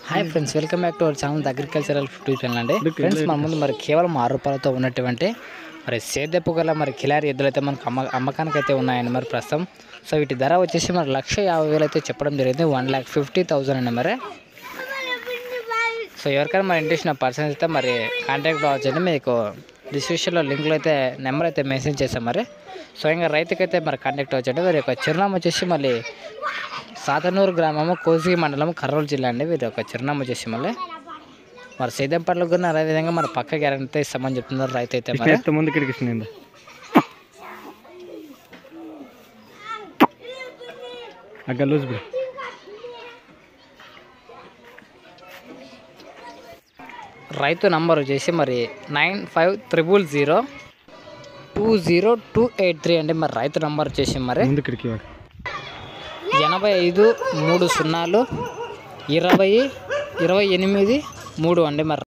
hi friends welcome back to our channel agricultural food channel అండి friends మన ముందు మరి కేవలం ఆరు రూపాయలతో ఉన్నటువంటి మరి సేద్యపు గల మరి కిలారి ఎద్దులు అయితే మనకు అమ్మ అమ్మకానికి అయితే ఉన్నాయండి మరి ప్రస్తుతం సో వీటి ధర వచ్చేసి మరి లక్ష యాభై వేలు అయితే చెప్పడం జరిగింది వన్ ల్యాక్ ఫిఫ్టీ థౌసండ్ అండి మరి సో ఎవరికైనా మరి ఇంట్రెస్ట్ ఉన్న పర్సన్స్ అయితే మరి కాంటాక్ట్ అవ్వచ్చండి మీకు డిస్క్రిప్షన్లో లింక్లో అయితే నెంబర్ అయితే మెసేజ్ చేస్తాం మరి సో ఇంకా రైతుకైతే మరి కాంటాక్ట్ అవ్వచ్చండి మరి యొక్క చిరునామా వచ్చేసి మళ్ళీ సాతనూరు గ్రామము కోసిగి మండలం కర్నూలు జిల్లా అండి వీరి యొక్క చిరునామా వచ్చేసి మళ్ళీ మరి సేద్యం పనులు కూడా అదేవిధంగా మన పక్క గ్యారంటీ ఇస్తామని చెప్తున్నారు రైతు అయితే మరి ఎంత ముందు ఇక్కడికి ఇస్తుంది అగ్గ లూజ్ బిడు రైతు నంబర్ వచ్చేసి మరి nine five triple zero two zero two eight three అండి మరి రైతు నంబర్ వచ్చేసి మరి ముందు ఇక్కడికి ఇవ్వడు ఎనభై ఐదు మూడు సున్నాలు ఇరవై ఇరవై ఎనిమిది మూడు అండి మరి